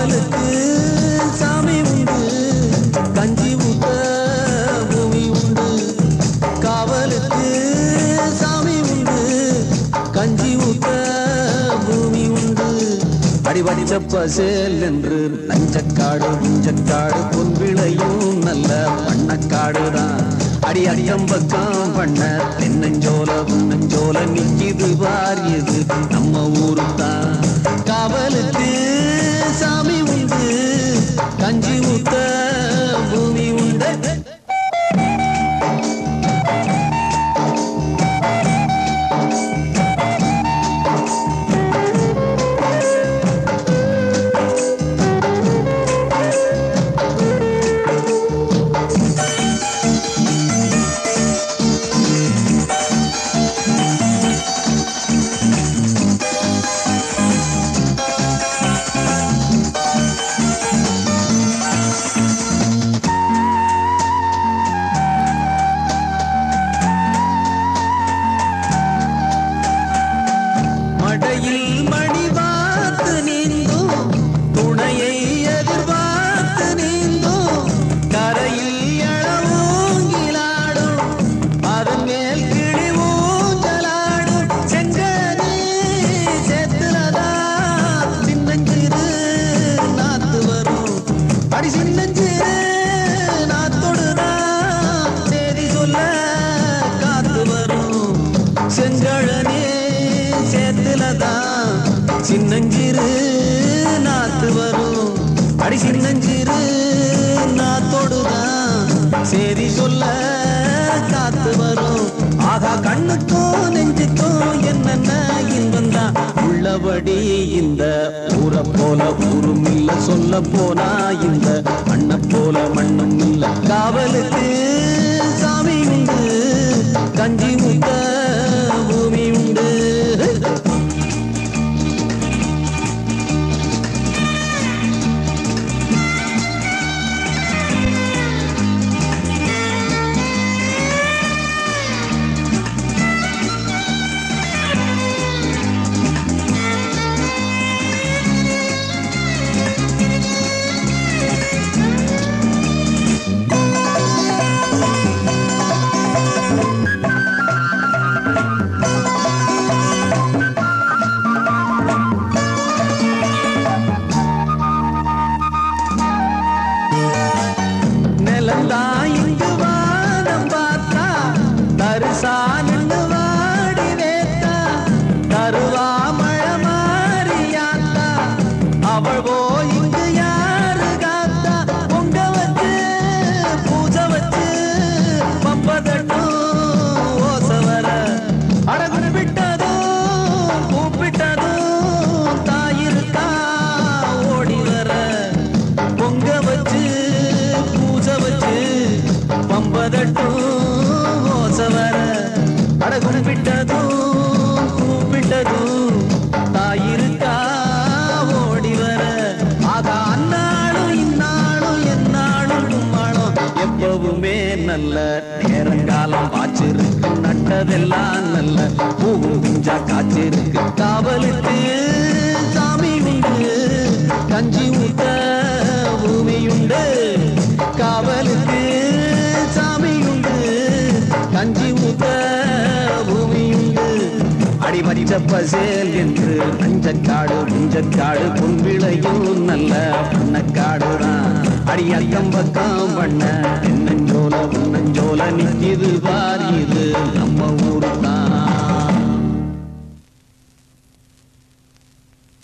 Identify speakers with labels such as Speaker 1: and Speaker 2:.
Speaker 1: காவலுக்கு சாமி உண்டு கஞ்சி ஊத்த பூமி உண்டு காவலுக்கு சாமி உண்டு கஞ்சி ஊத்த பூமி உண்டு அடிவடிச்ச பசேல் என்று நஞ்சக்காடு புஞ்சக்காடு பொன்விளையும் நல்ல பண்ணக்காடுதான் அடி அடியம்பக்கம் பண்ண தென்னஞ்சோல புன்னஞ்சோல நிக்கிது வாரியது நம்ம ஊரு தான் காவலுக்கு சாமி உண்டு கஞ்சி ஊத்த பூமி உண்டு மடையில் மணி பார்த்து நீந்தும் துணையை எதிர்பார்த்து நீந்தும் கரையில் எழவூங்கிலாடும் அதன் மேல் கிளி ஊஞ்சலாடும் செங்கனி சேத்துலதா சின்னஞ்சிறு நாத்து வரும் அடி சின்னஞ்சிறு நாத்தொடுதான் தேதி சொல்ல காத்து வரும் செங்கழனே சேத்துலதான் சின்னஞ்சிறு நாத்து வரும் அடி சின்னஞ்சிறு நாத்தோடுதான் சேதி சொல்ல காத்து வரும் ஆகா கண்ணுக்கும் நெஞ்சுக்கும் என்னென்ன இன்பம் தான் உள்ளபடி இந்த ஊரை போல ஊரும் இல்ல சொல்ல போனா இந்த மண்ணை போல மண்ணும் இல்ல காவலுக்கு சாமி உண்டு கஞ்சி முத்த பூமி உண்டு நிலந்தான் இங்கு வானம் பார்த்தா தரிசா நின்று வாடி வேத்தா தருவா மழை மாறியாத்தா அவள் போ இங்கு யாரு காத்தா பொங்க வச்சு பூஜை வச்சு பம்பதட்டும் ஓச வர அடகு விட்டதும் கூப்பிட்டதும் தாயிருக்கா ஓடி வர பொங்க வச்சு பூஜை வச்சு பம்பதட்டும் ஓச வர அடகு விட்டதும் கூப்பிட்டதும் தாயிருக்கா ஓடி வர ஆகா அந்நாளும் இந்நாளும் எந்நாளும் கும்மாளும் எப்பவுமே நல்ல நேரங்காலம் வாச்சிருக்கு நட்டதெல்லாம் நல்ல பூவும் குஞ்சா காய்ச்சிருக்கு காவலுக்கு சாமி உண்டு கஞ்சி ஊத்த பூமியுண்டு காவலுக்கு சாமி உண்டு கஞ்சி ஊத்த பூமியுண்டு அடிமறிச்ச பசேல் என்று நஞ்சக்காடு புஞ்சக்காடு பொன்விளையும் நல்ல பண்ணக்காடுதான் அடி அக்கம் பக்கம் பண்ண தென்னஞ்சோல புன்னஞ்சோல நிக்கிது பார் இது நம்ம ஊரு தான்